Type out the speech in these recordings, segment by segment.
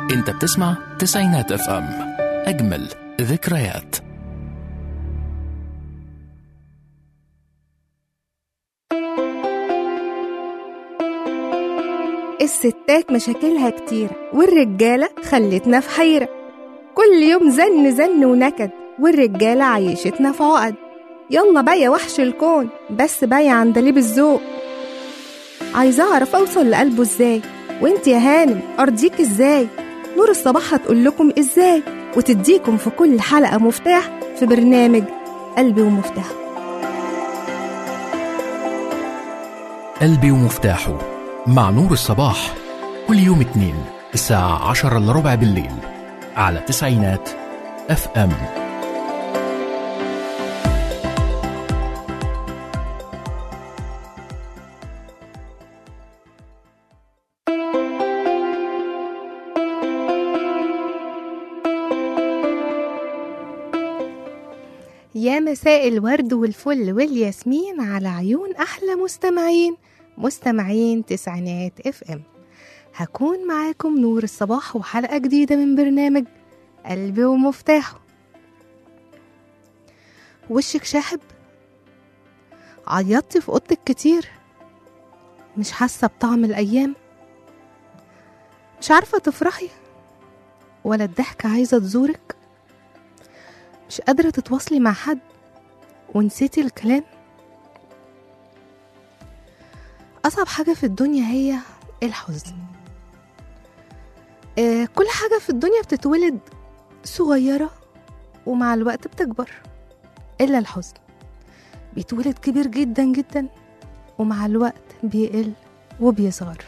انت بتسمع تسعينات اف ام اجمل ذكريات الستات مشاكلها كتير والرجالة خلتنا في حيرة كل يوم زن زن ونكد والرجالة عيشتنا في عقد يلا بقى يا وحش الكون بس بقى يا عندليب الذوق عايزة أعرف أوصل لقلبه إزاي وإنت يا هانم أرضيك إزاي نور الصباح هتقول لكم إزاي وتديكم في كل حلقة مفتاح في برنامج قلبي ومفتاح قلبي ومفتاحه مع نور الصباح كل يوم اتنين الساعة عشرة إلا ربع بالليل على تسعينات اف ام يا مساء الورد والفل والياسمين على عيون أحلى مستمعين مستمعين تسعينات اف ام هكون معاكم نور الصباح وحلقة جديدة من برنامج قلبي ومفتاحه وشك شاحب عيطتي في اوضتك كتير مش حاسة بطعم الأيام مش عارفة تفرحي ولا الضحكة عايزة تزورك مش قادرة تتواصلي مع حد ونسيتي الكلام أصعب حاجة في الدنيا هي الحزن آه كل حاجة في الدنيا بتتولد صغيرة ومع الوقت بتكبر إلا الحزن بيتولد كبير جدا جدا ومع الوقت بيقل وبيصغر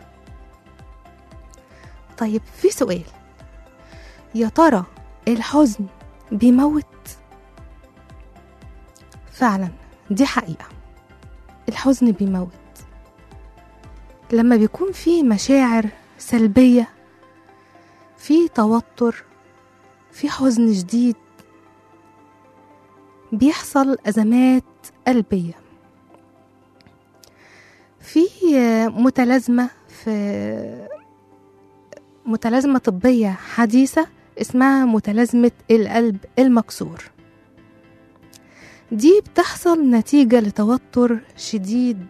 طيب في سؤال يا ترى الحزن بيموت فعلا دي حقيقة الحزن بيموت لما بيكون في مشاعر سلبية في توتر في حزن شديد بيحصل أزمات قلبية في متلازمة في متلازمة طبية حديثة اسمها متلازمة القلب المكسور دي بتحصل نتيجة لتوتر شديد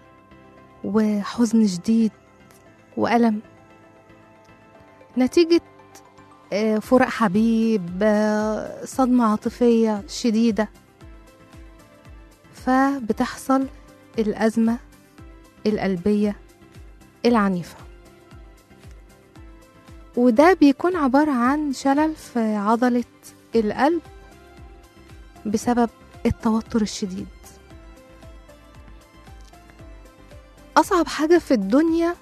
وحزن شديد وألم نتيجة فراق حبيب صدمة عاطفية شديدة فبتحصل الأزمة القلبية العنيفة وده بيكون عبارة عن شلل في عضلة القلب بسبب التوتر الشديد أصعب حاجة في الدنيا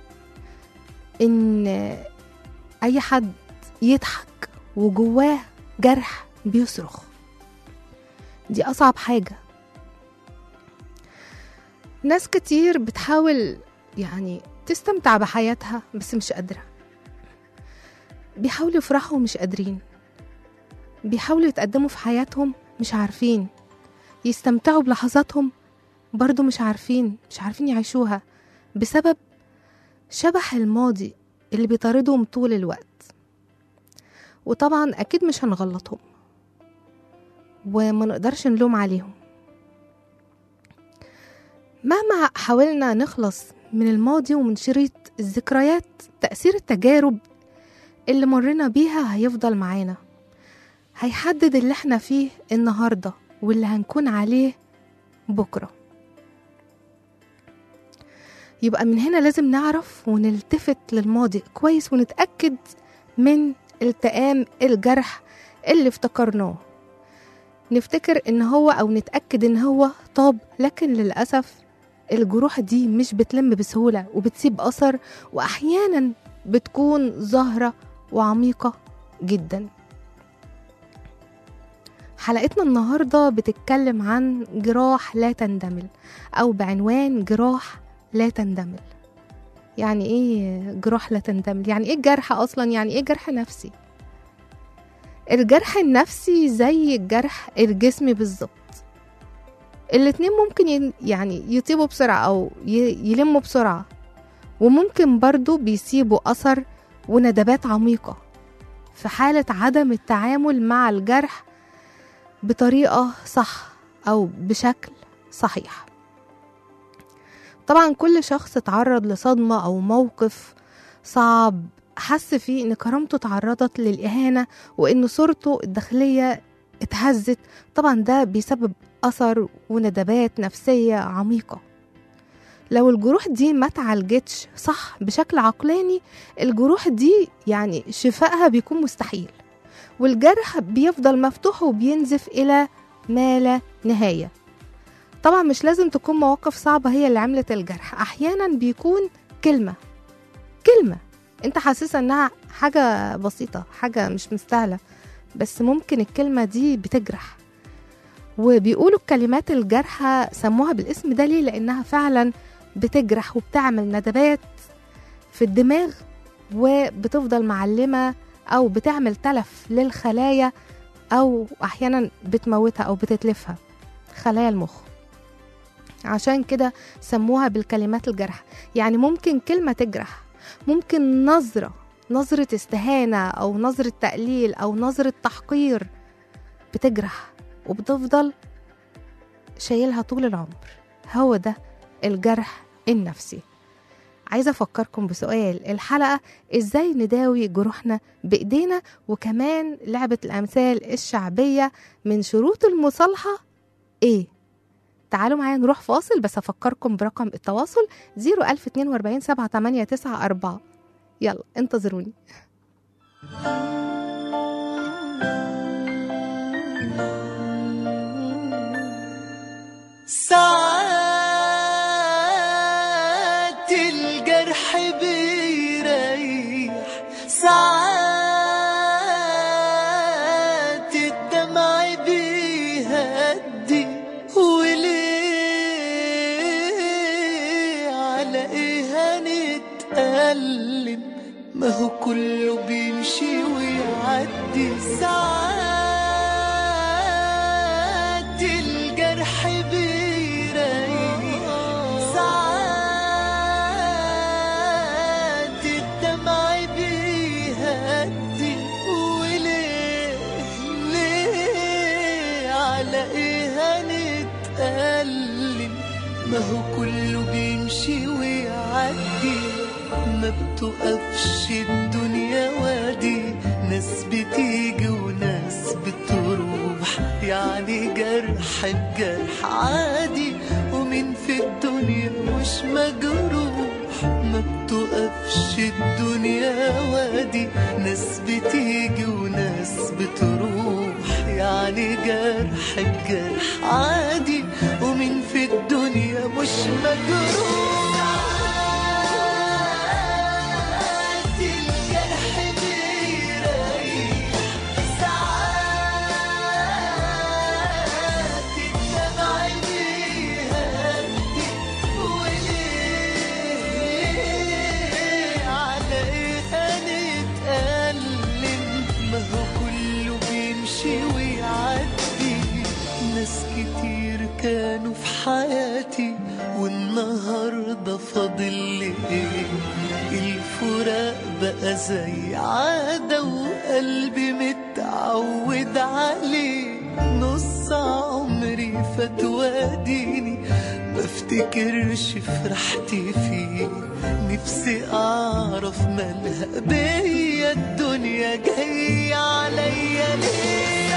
إن أي حد يضحك وجواه جرح بيصرخ دي أصعب حاجة ناس كتير بتحاول يعني تستمتع بحياتها بس مش قادرة بيحاولوا يفرحوا ومش قادرين بيحاولوا يتقدموا في حياتهم مش عارفين يستمتعوا بلحظاتهم برضو مش عارفين مش عارفين يعيشوها بسبب شبح الماضي اللي بيطاردهم طول الوقت وطبعا أكيد مش هنغلطهم وما نقدرش نلوم عليهم مهما حاولنا نخلص من الماضي ومن شريط الذكريات تأثير التجارب اللي مرينا بيها هيفضل معانا هيحدد اللي احنا فيه النهاردة واللي هنكون عليه بكرة يبقى من هنا لازم نعرف ونلتفت للماضي كويس ونتأكد من التئام الجرح اللي افتكرناه نفتكر ان هو او نتأكد ان هو طاب لكن للأسف الجروح دي مش بتلم بسهولة وبتسيب أثر وأحيانا بتكون ظاهرة وعميقة جدا حلقتنا النهاردة بتتكلم عن جراح لا تندمل أو بعنوان جراح لا تندمل يعني ايه جراح لا تندمل يعني ايه الجرح اصلا يعني ايه جرح نفسي الجرح النفسي زي الجرح الجسمي بالظبط الاتنين ممكن يعني يطيبوا بسرعة أو يلموا بسرعة وممكن برضو بيسيبوا أثر وندبات عميقة في حالة عدم التعامل مع الجرح بطريقة صح أو بشكل صحيح طبعا كل شخص اتعرض لصدمة أو موقف صعب حس فيه إن كرامته تعرضت للإهانة وإن صورته الداخلية اتهزت طبعا ده بيسبب أثر وندبات نفسية عميقة لو الجروح دي ما اتعالجتش صح بشكل عقلاني الجروح دي يعني شفائها بيكون مستحيل والجرح بيفضل مفتوح وبينزف إلى ما لا نهاية طبعا مش لازم تكون مواقف صعبة هي اللي عملت الجرح أحيانا بيكون كلمة كلمة انت حاسسها انها حاجة بسيطة حاجة مش مستاهلة بس ممكن الكلمة دي بتجرح وبيقولوا الكلمات الجارحة سموها بالاسم ده ليه لأنها فعلا بتجرح وبتعمل ندبات في الدماغ وبتفضل معلمة أو بتعمل تلف للخلايا أو أحيانا بتموتها أو بتتلفها خلايا المخ عشان كده سموها بالكلمات الجارحة يعني ممكن كلمة تجرح ممكن نظرة نظرة استهانة أو نظرة تقليل أو نظرة تحقير بتجرح وبتفضل شايلها طول العمر هو ده الجرح النفسي عايزة أفكركم بسؤال الحلقة إزاي نداوي جروحنا بإيدينا وكمان لعبة الأمثال الشعبية من شروط المصالحة إيه؟ تعالوا معايا نروح فاصل بس أفكركم برقم التواصل 01042 78994 يلا انتظروني ساعات الجرح بيريح ساعات الدمع بيهدي وليه على ايه هنتألم ما هو كله بيمشي ويعدي ساعات الجرح بيريح ساعات الدمع بيهدي وليه ليه على ايه هنتألم ما هو كله بيمشي ويعدي ما بتقفش الدنيا وادي ناس بتيجي وناس بتروح يعني جرح بجرح عادي ومين في الدنيا مش مجروح ما بتقفش الدنيا وادي ناس بتيجي وناس بتروح يعني جرح بجرح عادي ومين في الدنيا مش مجروح الجرح بيريح ساعات الدمع بيهدي وليه على ايه هنتألم ما هو كله بيمشي ويعدي ناس كتير كانوا في حياتي والنهارده فاضل لي ايه الفراق بقى زي عادة وقلبي متعود عليه نص عمري فات واديني بفتكرش فرحتي فيه نفسي اعرف مالها بيا الدنيا جاية عليا ليه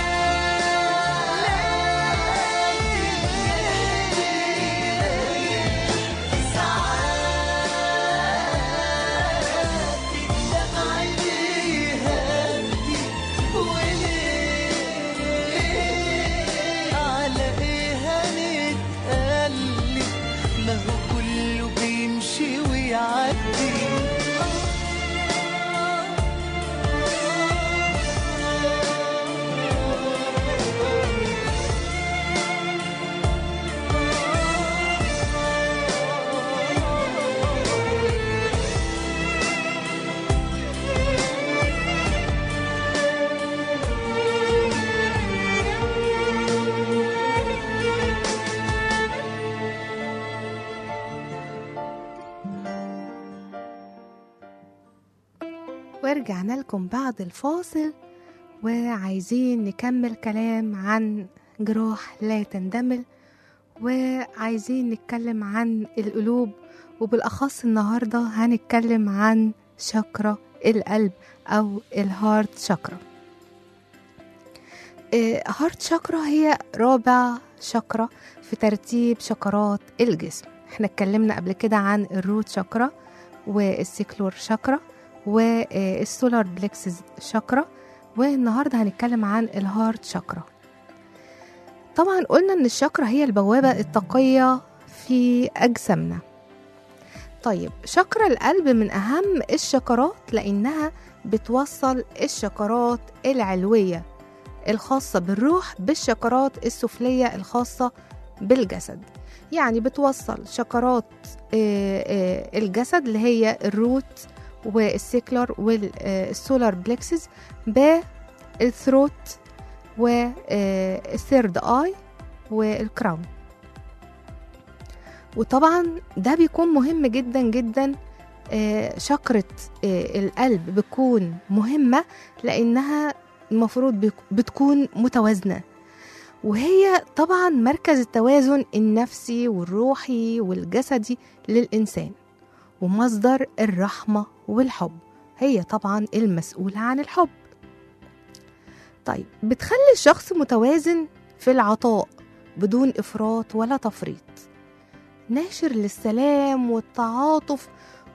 على ايه هنتقلب ما هو كله بيمشي ويعدي ورجعنا لكم بعد الفاصل وعايزين نكمل كلام عن جراح لا تندمل وعايزين نتكلم عن القلوب وبالأخص النهاردة هنتكلم عن شاكرا القلب أو الهارت شاكرا آه، هارت شاكرا هي رابع شاكرا في ترتيب شاكرات الجسم احنا اتكلمنا قبل كده عن الروت شاكرا والسيكلور شاكرا والسولار بلكسس شاكرا والنهارده هنتكلم عن الهارت شاكرا طبعا قلنا ان الشاكرا هي البوابة الطاقية في أجسامنا طيب شاكرا القلب من أهم الشكرات لأنها بتوصل الشكرات العلوية الخاصة بالروح بالشكرات السفلية الخاصة بالجسد يعني بتوصل شكرات آه، آه، الجسد اللي هي الروت والسيكلر والسولار بلكسس بالثروت والثيرد اي والكراون وطبعا ده بيكون مهم جدا جدا آه، شكرة آه، القلب بتكون مهمة لأنها المفروض بيك- بتكون متوازنة وهي طبعا مركز التوازن النفسي والروحي والجسدي للإنسان ومصدر الرحمة والحب هي طبعا المسؤولة عن الحب طيب بتخلي الشخص متوازن في العطاء بدون إفراط ولا تفريط ناشر للسلام والتعاطف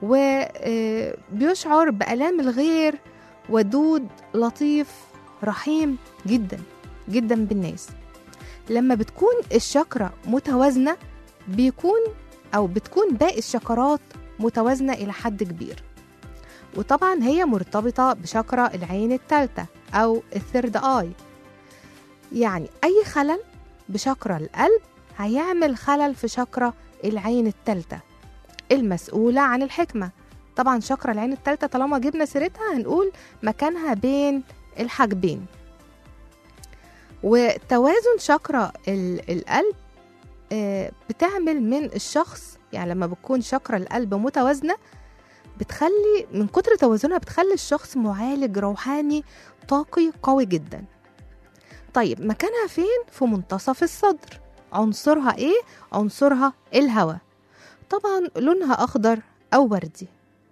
وبيشعر بآلام الغير ودود لطيف رحيم جدا جدا بالناس لما بتكون الشكرة متوازنة بيكون أو بتكون باقي الشكرات متوازنة إلى حد كبير وطبعا هي مرتبطة بشكرة العين الثالثة أو الثيرد آي يعني أي خلل بشكرة القلب هيعمل خلل في شكرة العين الثالثة المسؤولة عن الحكمة طبعا شكرة العين الثالثة طالما جبنا سيرتها هنقول مكانها بين الحاجبين وتوازن شكرة ال- القلب آه، بتعمل من الشخص يعني لما بتكون شكرة القلب متوازنة بتخلي من كتر توازنها بتخلي الشخص معالج روحاني طاقي قوي جدا طيب مكانها فين في منتصف الصدر عنصرها ايه عنصرها الهواء طبعا لونها اخضر او وردي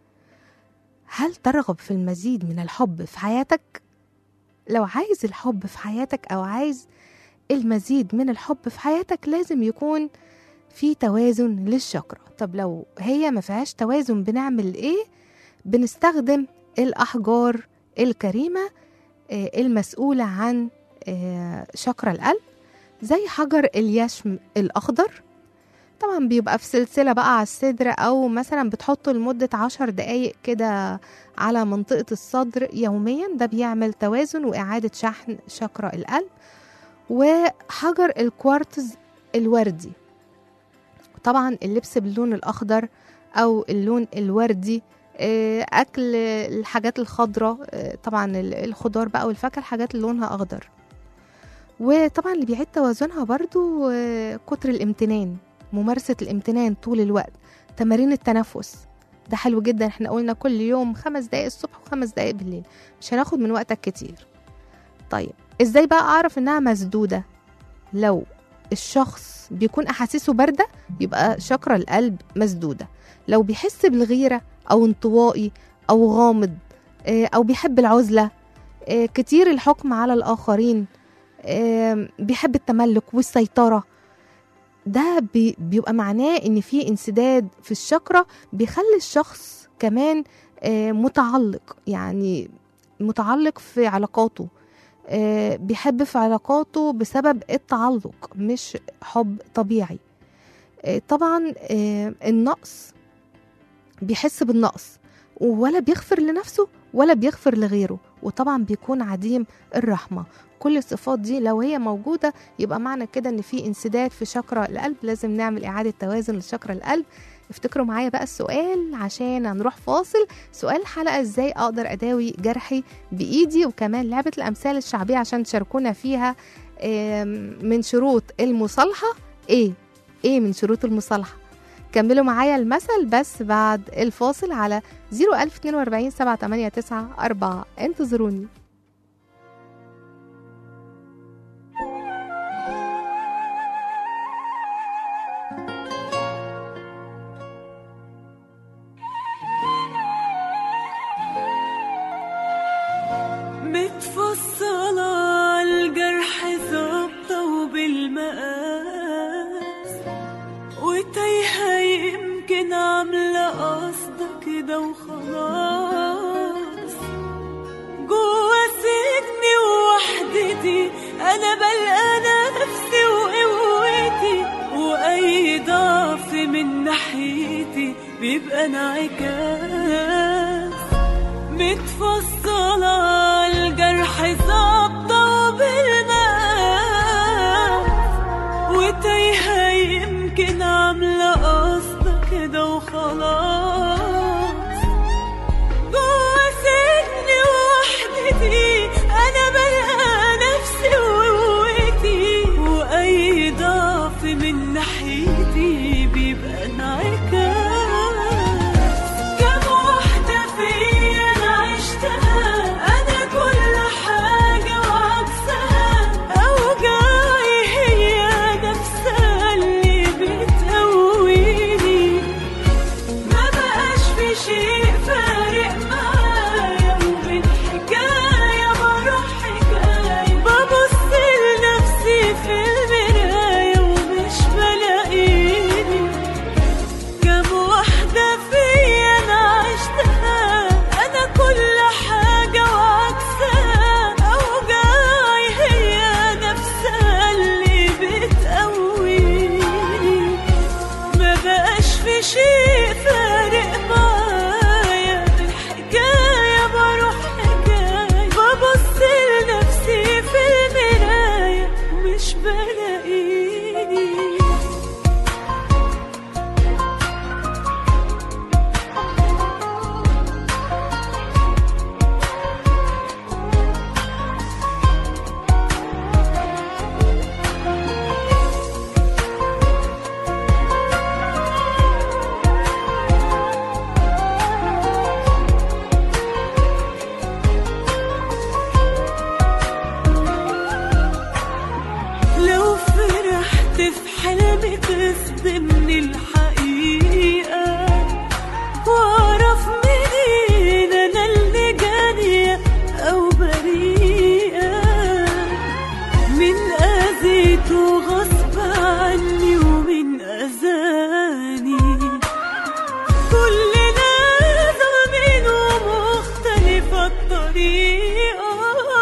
هل ترغب في المزيد من الحب في حياتك لو عايز الحب في حياتك او عايز المزيد من الحب في حياتك لازم يكون في توازن للشكرة طب لو هي ما فيهاش توازن بنعمل ايه بنستخدم الاحجار الكريمة آه، المسؤولة عن آه، شكرة القلب زي حجر اليشم الأخضر طبعا بيبقى في سلسلة بقى على الصدر أو مثلا بتحطه لمدة عشر دقايق كده على منطقة الصدر يوميا ده بيعمل توازن وإعادة شحن شكرة القلب وحجر الكوارتز الوردي طبعا اللبس باللون الأخضر أو اللون الوردي آه، أكل الحاجات الخضراء آه، طبعا ال- الخضار بقى والفاكهة الحاجات اللي لونها أخضر وطبعا اللي بيعيد توازنها برضو آه، كتر الامتنان ممارسة الامتنان طول الوقت تمارين التنفس ده حلو جدا احنا قلنا كل يوم خمس دقايق الصبح وخمس دقايق بالليل مش هناخد من وقتك كتير طيب ازاي بقى اعرف انها مسدودة لو الشخص بيكون احاسيسه باردة يبقى شكرة القلب مسدودة لو بيحس بالغيرة او انطوائي او غامض آه، او بيحب العزلة آه، كتير الحكم على الاخرين آم، بيحب التملك والسيطرة ده بي- بيبقى معناه ان في انسداد في الشكرة بيخلي الشخص كمان آه، متعلق يعني متعلق في علاقاته آه، بيحب في علاقاته بسبب التعلق مش حب طبيعي آه، طبعا آه، النقص بيحس بالنقص ولا بيغفر لنفسه ولا بيغفر لغيره وطبعا بيكون عديم الرحمة كل الصفات دي لو هي موجودة يبقى معنى كده ان في انسداد في شكرة القلب لازم نعمل اعادة توازن لشكرة القلب افتكروا معايا بقى السؤال عشان هنروح فاصل سؤال الحلقة ازاي اقدر اداوي جرحي بايدي وكمان لعبة الامثال الشعبية عشان تشاركونا فيها آم، من شروط المصالحة ايه ايه من شروط المصالحة كملوا معايا المثل بس بعد الفاصل على 01042 789 4 انتظروني متفصلة الجرح ظابطة وبالمقاس وتايهة يمكن عاملة قصدك كده وخلاص جوا سجني ووحدتي أنا بلقى نفسي وقوتي وأي ضعف من ناحيتي بيبقى انعكاس متفصلة الجرح ظابطة وبالمقاس وتايهة يمكن عاملة قصدك كده وخلاص جوا سجني ووحدتي أنا بلقى نفسي وقوتي وأي ضعف من ناحيتي بيبقى انعكاس كم واحدة فيا أنا عشتها أنا كل حاجة وعكسها أوجاعي هي نفسها اللي بتقويني ما بقاش في شيء فارق معايا ومن حكاية بروح حكاية ببص لنفسي في المراية ومش بلاقيني كم واحدة فيا أنا عشتها أنا كل حاجة وعكسها أوجاعي هي نفسها اللي بتقويني ما بقاش في شيء فارق معايا الحكاية بروح حكاية ببص لنفسي في المراية ومش بلاقيني لو فرحت في حلمي تصدمني الحقيقة واعرف منين انا اللي جانية او بريئة من اذيته غصب عني ومن اذاني كلنا ظالمين ومختلفة الطريقة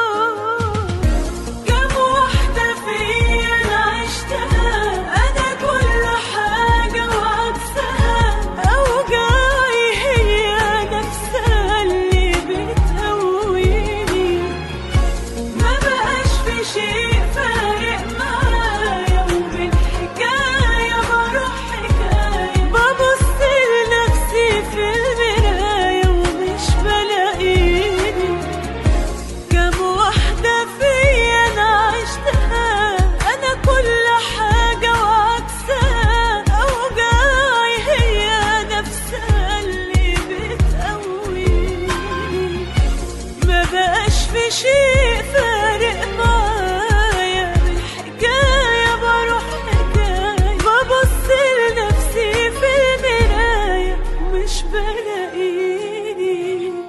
كم واحدة فيا أنا عشتها أنا كل حاجة وعكسها أوجاعي هي نفسها اللي بتقويني ما بقاش في شيء فارق معايا ومن حكاية بروح حكاية ببص لنفسي في المراية ومش بلاقيني كم واحدة فيا أنا عشتها أنا كل حاجة وعكسها أوجاعي هي نفسها اللي بتقويني ما بقاش في شيء فارق معايا بالحكاية بروح حكاية ببص لنفسي في المراية ومش بلاقيني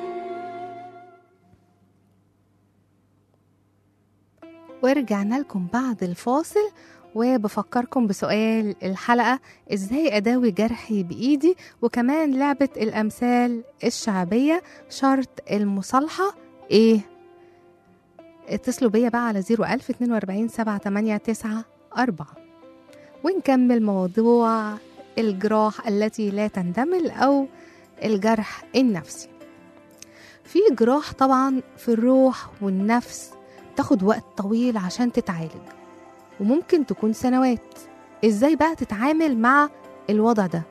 ورجعنا لكم بعد الفاصل وبفكركم بسؤال الحلقة ازاي اداوي جرحي بايدي وكمان لعبة الامثال الشعبية شرط المصالحة ايه اتصلوا بيا بقى على 01042 789 4 ونكمل موضوع الجراح التي لا تندمل او الجرح النفسي في جراح طبعا في الروح والنفس تاخد وقت طويل عشان تتعالج وممكن تكون سنوات ازاي بقى تتعامل مع الوضع ده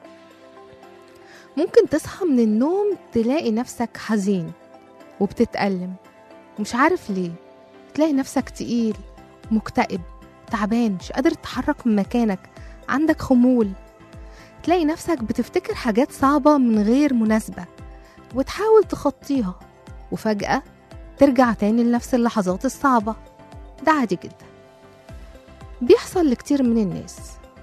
ممكن تصحى من النوم تلاقي نفسك حزين وبتتألم ومش عارف ليه تلاقي نفسك تقيل مكتئب تعبان مش قادر تتحرك من مكانك عندك خمول تلاقي نفسك بتفتكر حاجات صعبة من غير مناسبة وتحاول تخطيها وفجأة ترجع تاني لنفس اللحظات الصعبة ده عادي جدا بيحصل لكتير من الناس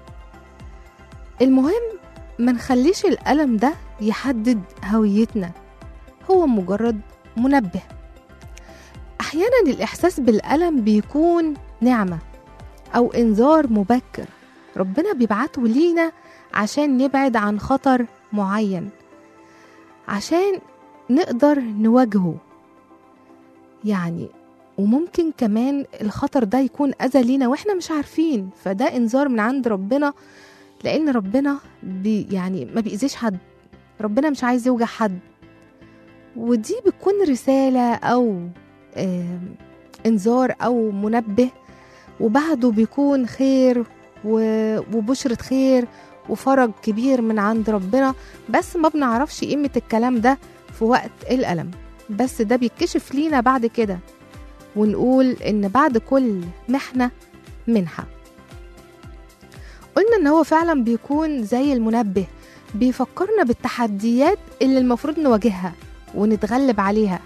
المهم ما نخليش الألم ده يحدد هويتنا هو مجرد منبه أحيانا الإحساس بالألم بيكون نعمة أو إنذار مبكر ربنا بيبعته لينا عشان نبعد عن خطر معين عشان نقدر نواجهه يعني وممكن كمان الخطر ده يكون أذى لينا وإحنا مش عارفين فده إنذار من عند ربنا لأن ربنا بي يعني ما بيأذيش حد ربنا مش عايز يوجع حد ودي بتكون رسالة أو آم، إنذار أو منبه وبعده بيكون خير و- وبشرة خير وفرج كبير من عند ربنا بس ما بنعرفش قيمة الكلام ده في وقت الألم بس ده بيتكشف لينا بعد كده ونقول إن بعد كل محنة منحة قلنا إن هو فعلا بيكون زي المنبه بيفكرنا بالتحديات اللي المفروض نواجهها ونتغلب عليها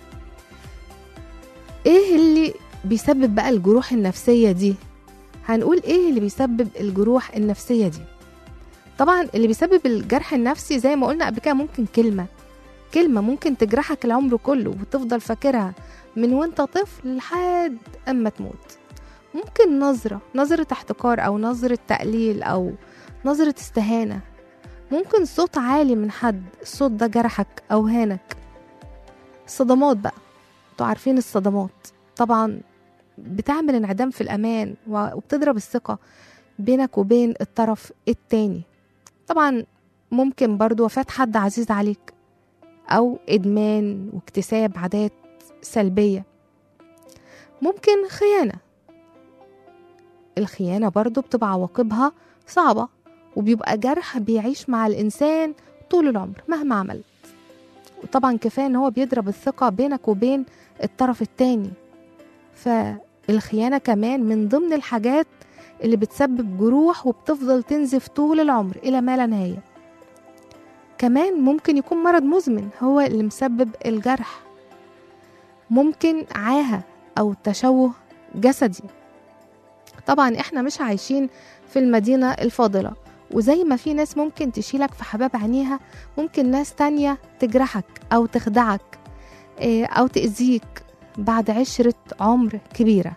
ايه اللي بيسبب بقى الجروح النفسية دي هنقول ايه اللي بيسبب الجروح النفسية دي طبعا اللي بيسبب الجرح النفسي زي ما قلنا قبل كده ممكن كلمة كلمة ممكن تجرحك العمر كله وتفضل فاكرها من وانت طفل لحد اما تموت ممكن نظرة نظرة احتقار او نظرة تقليل او نظرة استهانة ممكن صوت عالي من حد الصوت ده جرحك او هانك الصدمات بقى انتوا عارفين الصدمات طبعا بتعمل انعدام في الامان و- وبتضرب الثقة بينك وبين الطرف التاني طبعا ممكن برضو وفاة حد عزيز عليك أو إدمان واكتساب عادات سلبية ممكن خيانة الخيانة برضو بتبقى عواقبها صعبة وبيبقى جرح بيعيش مع الإنسان طول العمر مهما عمل وطبعا كفاية إن هو بيضرب الثقة بينك وبين الطرف التاني فالخيانة كمان من ضمن الحاجات اللي بتسبب جروح وبتفضل تنزف طول العمر إلى ما لا نهاية كمان ممكن يكون مرض مزمن هو اللي مسبب الجرح ممكن عاهة أو تشوه جسدي طبعا احنا مش عايشين في المدينة الفاضلة وزي ما في ناس ممكن تشيلك في حباب عينيها ممكن ناس تانية تجرحك أو تخدعك إيه، أو تأذيك بعد عشرة عمر كبيرة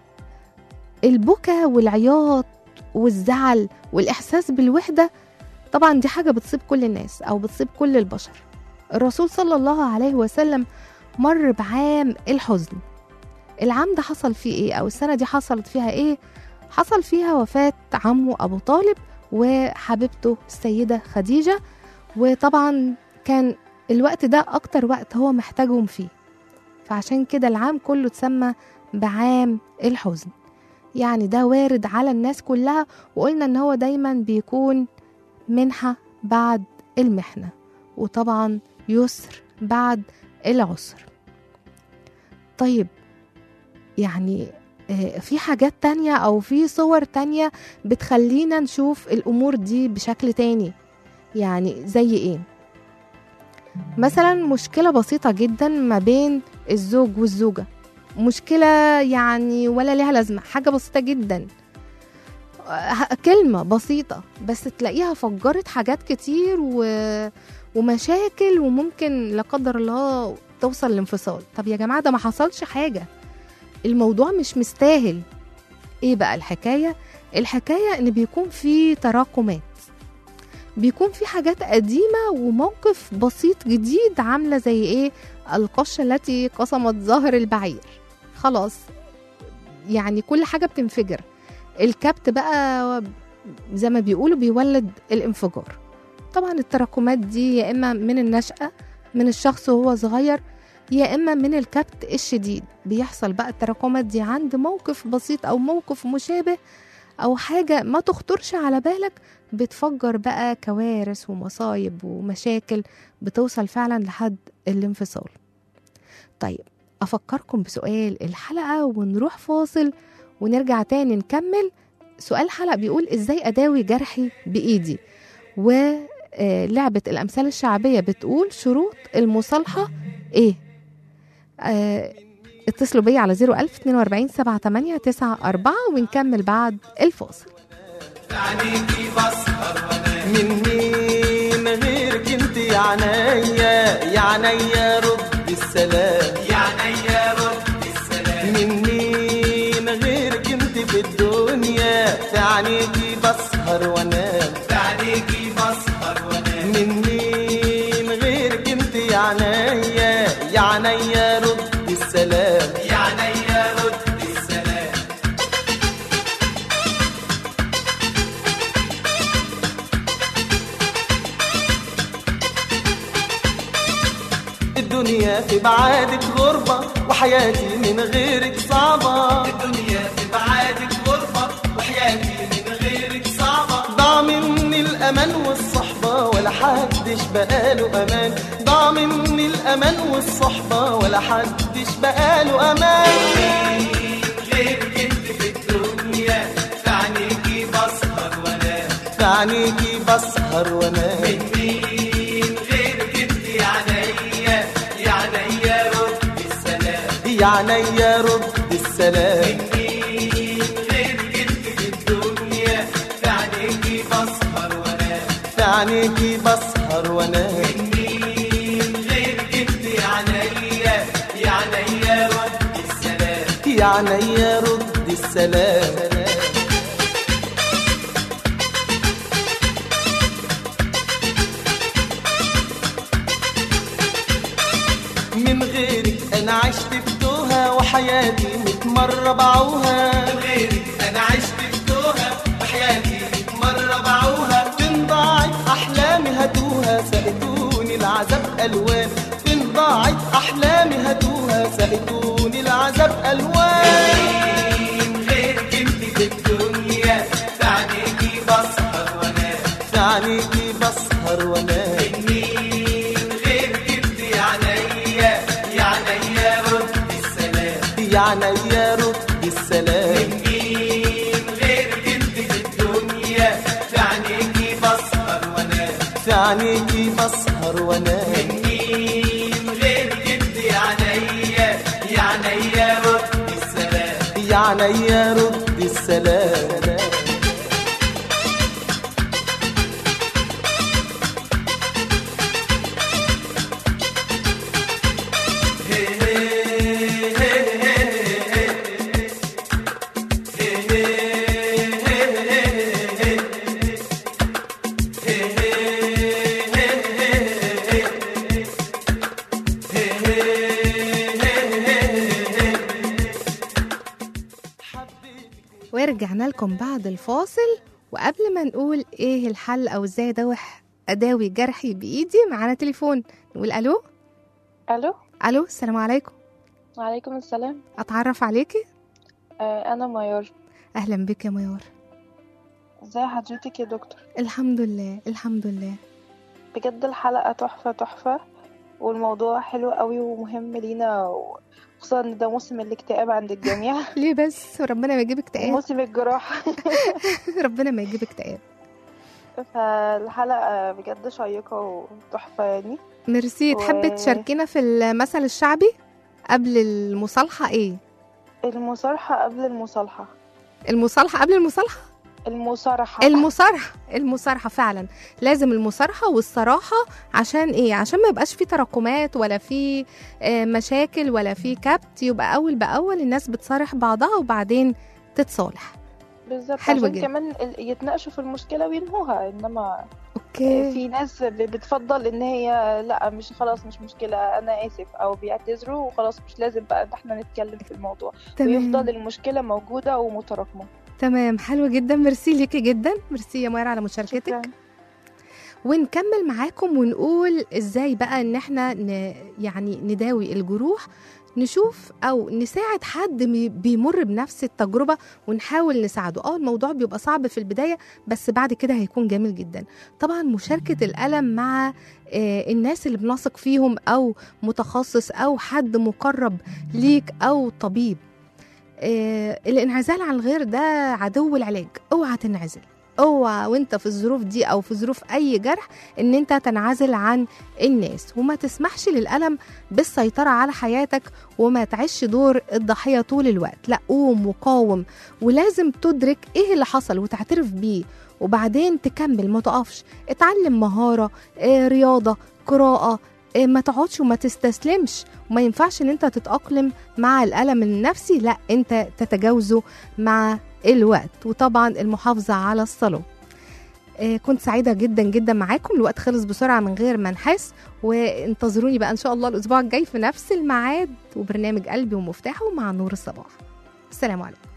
البكا والعياط والزعل والإحساس بالوحدة طبعا دي حاجة بتصيب كل الناس أو بتصيب كل البشر الرسول صلى الله عليه وسلم مر بعام الحزن العام ده حصل فيه ايه أو السنة دي حصلت فيها ايه حصل فيها وفاة عمه أبو طالب وحبيبته السيدة خديجة وطبعا كان الوقت ده أكتر وقت هو محتاجهم فيه فعشان كده العام كله اتسمى بعام الحزن يعني ده وارد على الناس كلها وقلنا ان هو دايما بيكون منحة بعد المحنة وطبعا يسر بعد العسر طيب يعني آه، في حاجات تانية أو في صور تانية بتخلينا نشوف الأمور دي بشكل تاني يعني زي إيه مثلا مشكلة بسيطة جدا ما بين الزوج والزوجة مشكلة يعني ولا ليها لازمة حاجة بسيطة جدا آه، كلمة بسيطة بس تلاقيها فجرت حاجات كتير و... ومشاكل وممكن لا قدر الله توصل لانفصال طب يا جماعة ده ما حصلش حاجة الموضوع مش مستاهل ايه بقى الحكاية الحكاية ان بيكون في تراكمات بيكون في حاجات قديمة وموقف بسيط جديد عاملة زي ايه القشة التي قسمت ظهر البعير خلاص يعني كل حاجة بتنفجر الكبت بقى زي ما بيقولوا بيولد الانفجار طبعا التراكمات دي يا اما من النشأة من الشخص وهو صغير يا اما من الكبت الشديد بيحصل بقى التراكمات دي عند موقف بسيط او موقف مشابه او حاجة ما تخطرش على بالك بتفجر بقى كوارث ومصايب ومشاكل بتوصل فعلا لحد الانفصال طيب افكركم بسؤال الحلقة ونروح فاصل ونرجع تاني نكمل سؤال الحلقة بيقول ازاي اداوي جرحي بايدي ولعبة الأمثال الشعبية بتقول شروط المصالحة إيه آه اتصلوا بيا على 01000 42 78 94 ونكمل بعد الفاصل من مين غيرك انت يا عينيا يا عينيا رد السلام يا عينيا رد السلام من مين غيرك انت في الدنيا في عينيكي بسهر وانام في عينيكي بسهر وانام من مين غيرك انت يا عينيا يا عينيا رد السلام يا عينيا رد السلام الدنيا في بعادك غربة وحياتي من غيرك صعبة الدنيا في بعادك غربة وحياتي من غيرك صعبة ضاع مني الأمان والصحبة ولا حدش بقاله أمان ضاع مني الأمان والصحبة ولا حدش بقاله أمان غيرك انت في الدنيا في عينيكي بسهر وانام في عينيكي بسهر وانام مين غيرك انت يا عينيا يا عينيا رد السلام يا عينيا رد السلام مين غيرك انت في الدنيا في عينيكي بسهر وانام في عينيكي بسهر وانام مين غيرك انت يا عينيا يا عينيا رد السلام يا عينيا رد السلام من غيرك انا عشت في توها وحياتي ميت مرة باعوها من غيرك انا عشت في توها وحياتي ميت مرة باعوها فين ضاعت احلامي هاتوها سألتوني العذاب الوان فين ضاعت احلامي هاتوها سألتوني العذاب الوان غيرك انت في الدنيا في عينيكي بسهر وانام في عينيكي بسهر وانام مين غيرك انت يا عينيا يا عينيا رد السلام يا عينيا رد السلام مين غيرك انت في الدنيا في عينيكي بسهر وانام في عينيكي بسهر وانام مين غيرك انت يا عينيا يا عينيا رد السلام يا عينيا رد السلام ورجعنا لكم بعد الفاصل وقبل ما نقول ايه الحل او ازاي ادوح اداوي جرحي بايدي معانا تليفون نقول الو الو الو السلام عليكم وعليكم السلام اتعرف عليكي آه انا ميار اهلا بك يا ميار ازي حضرتك يا دكتور الحمد لله الحمد لله بجد الحلقة تحفة تحفة والموضوع حلو قوي ومهم لينا وخصوصا ان ده موسم الاكتئاب عند الجميع ليه بس ربنا ما يجيب اكتئاب موسم الجراح ربنا ما يجيب اكتئاب فالحلقة بجد شيقة وتحفة يعني ميرسي و- تحبي تشاركينا في المثل الشعبي قبل المصالحة ايه المصارحة قبل المصالحة المصالحة قبل المصالحة المصارحة المصارحة المصارحة فعلا لازم المصارحة والصراحة عشان ايه عشان ما يبقاش في تراكمات ولا في آه، مشاكل ولا في كبت يبقى اول باول الناس بتصارح بعضها وبعدين تتصالح بالظبط حلو عشان جدا. كمان ال- يتناقشوا في المشكلة وينهوها انما اوكي في ناس ب- بتفضل ان هي لا مش خلاص مش مشكلة انا اسف او بيعتذروا وخلاص مش لازم بقى ان احنا نتكلم في الموضوع ويفضل تمام المشكلة موجودة ومتراكمة تمام حلو جدا ميرسي ليكي جدا ميرسي يا مايرا على مشاركتك شكرا ونكمل معاكم ونقول ازاي بقى ان احنا ن... يعني نداوي الجروح نشوف او نساعد حد مي- بيمر بنفس التجربه ونحاول نساعده اه الموضوع بيبقى صعب في البدايه بس بعد كده هيكون جميل جدا طبعا مشاركه الالم مع آه، الناس اللي بنثق فيهم او متخصص او حد مقرب ليك او طبيب آه، الانعزال عن الغير ده عدو العلاج اوعى تنعزل اوعى وانت في الظروف دي او في ظروف اي جرح ان انت تنعزل عن الناس وما تسمحش للألم بالسيطرة على حياتك وما تعيش دور الضحية طول الوقت لا قوم وقاوم ولازم تدرك ايه اللي حصل وتعترف بيه وبعدين تكمل ما تقفش اتعلم مهارة اه رياضة قراءة اه ما تقعدش وما تستسلمش وما ينفعش ان انت تتأقلم مع الألم النفسي لا انت تتجاوزه مع الوقت وطبعا المحافظة على الصلاة آه، كنت سعيدة جدا جدا معاكم الوقت خلص بسرعة من غير ما نحس وانتظروني بقى ان شاء الله الاسبوع الجاي في نفس الميعاد وبرنامج قلبي ومفتاحه مع نور الصباح السلام عليكم